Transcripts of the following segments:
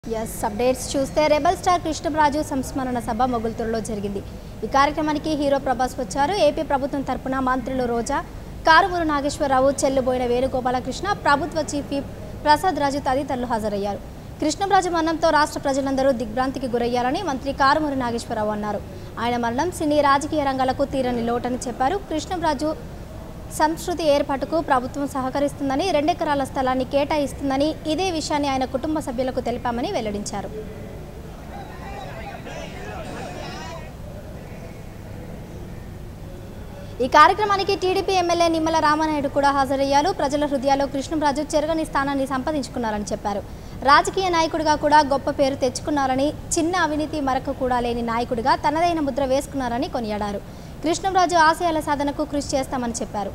yes updates చూస్తే rebel star Krishnaraju సంస్మరణ సభ మొగుల్తూరులో జరిగింది ఈ కార్యక్రమానికి హీరో ప్రభాస్ వచ్చారు ఏపీ ప్రభుత్వం తరపున మంత్రులు రోజా కారుమూరు నాగేశ్వరరావు చెల్లుబోయిన వేణుగోపాలకృష్ణ ప్రభుత్వ చీఫ్ విప్ ప్రసాద్ రాజు తదితరులు హాజరయ్యారు కృష్ణరాజు మరణంతో రాష్ట్ర ప్రజలందరూ దిగ్భ్రాంతికి గురయ్యారని మంత్రి కారుమూరి నాగేశ్వరరావు అన్నారు ఆయన మరణం సినీ రాజకీయ రంగాలకు తీరని లోటని చెప్పారు కృష్ణరాజు సంస్కృతి ఏర్పాటుకు ప్రభుత్వం సహకరిస్తుందని రెండెకరాల స్థలాన్ని కేటాయిస్తుందని ఇదే విషయాన్ని ఆయన కుటుంబ సభ్యులకు తెలిపామని వెల్లడించారు ఈ కార్యక్రమానికి టీడీపీ ఎమ్మెల్యే నిమ్మల రామానాయుడు కూడా హాజరయ్యారు ప్రజల హృదయాల్లో కృష్ణరాజు చెరగని స్థానాన్ని సంపాదించుకున్నారని చెప్పారు రాజకీయ నాయకుడిగా కూడా గొప్ప పేరు తెచ్చుకున్నారని చిన్న అవినీతి మరక కూడా లేని నాయకుడిగా తనదైన ముద్ర వేసుకున్నారని కొనియాడారు కృష్ణరాజు ఆశయాల సాధనకు కృషి చేస్తామని చెప్పారు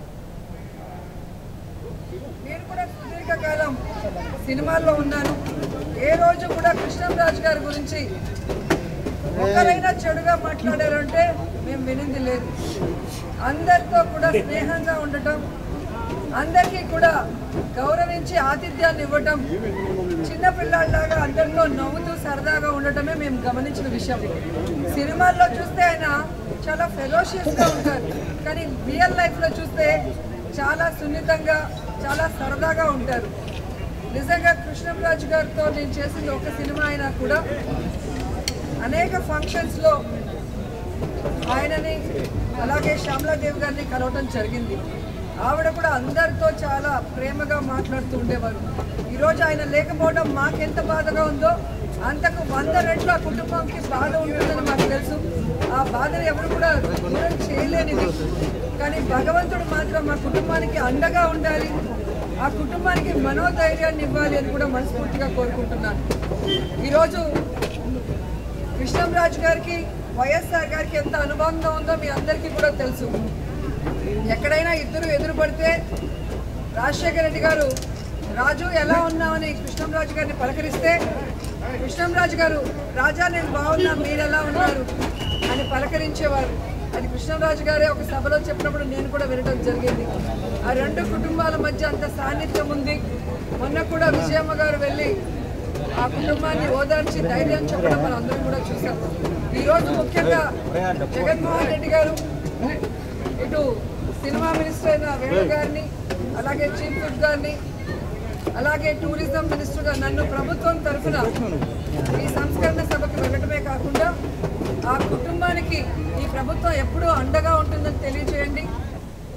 నేను కూడా సుదీర్ఘకాలం సినిమాల్లో ఉన్నాను ఏ రోజు కూడా కృష్ణంరాజు గారి గురించి ఒకరైనా చెడుగా మాట్లాడారంటే మేము వినింది లేదు అందరితో కూడా స్నేహంగా ఉండటం అందరికీ కూడా గౌరవించి ఆతిథ్యాన్ని ఇవ్వటం చిన్నపిల్లాడిలాగా అందరితో నవ్వుతూ సరదాగా ఉండటమే మేము గమనించిన విషయం సినిమాల్లో చూస్తే ఆయన చాలా ఫెలోషియస్గా ఉంటారు కానీ రియల్ లైఫ్లో చూస్తే చాలా సున్నితంగా చాలా సరదాగా ఉంటారు నిజంగా కృష్ణంరాజు గారితో నేను చేసింది ఒక సినిమా అయినా కూడా అనేక ఫంక్షన్స్లో ఆయనని అలాగే శ్యామలాదేవి గారిని కలవటం జరిగింది ఆవిడ కూడా అందరితో చాలా ప్రేమగా మాట్లాడుతూ ఉండేవారు ఈరోజు ఆయన లేకపోవడం మాకెంత బాధగా ఉందో అంతకు వంద రెట్లు ఆ కుటుంబంకి బాధ ఉంటుందని మాకు తెలుసు ఆ బాధను ఎవరు కూడా దూరం చేయలేనిది కానీ భగవంతుడు మాత్రం మా కుటుంబానికి అండగా ఉండాలి ఆ కుటుంబానికి మనోధైర్యాన్ని ఇవ్వాలి అని కూడా మనస్ఫూర్తిగా కోరుకుంటున్నాను ఈరోజు కృష్ణంరాజు గారికి వైఎస్ఆర్ గారికి ఎంత అనుబంధం ఉందో మీ అందరికీ కూడా తెలుసు ఎక్కడైనా ఇద్దరు ఎదురు పడితే రాజశేఖర రెడ్డి గారు రాజు ఎలా ఉన్నామని కృష్ణంరాజు గారిని పలకరిస్తే కృష్ణంరాజు గారు రాజా నేను బాగున్నా మీరు ఎలా ఉన్నారు అని పలకరించేవారు అది కృష్ణంరాజు గారే ఒక సభలో చెప్పినప్పుడు నేను కూడా వినడం జరిగింది ఆ రెండు కుటుంబాల మధ్య అంత సాన్నిధ్యం ఉంది మొన్న కూడా విజయమ్మ గారు వెళ్ళి ఆ కుటుంబాన్ని ఓదార్చి ధైర్యం చెప్పడం మనం అందరం కూడా చూసాం ఈరోజు ముఖ్యంగా జగన్మోహన్ రెడ్డి గారు ఇటు సినిమా మినిస్టర్ అయిన వేణు గారిని అలాగే చీఫ్ విప్ గారిని అలాగే టూరిజం మినిస్టర్గా నన్ను ప్రభుత్వం తరఫున ఈ సంస్కరణ సభకు వెళ్ళటమే కాకుండా ఆ కుటుంబానికి ఈ ప్రభుత్వం ఎప్పుడూ అండగా ఉంటుందని తెలియజేయండి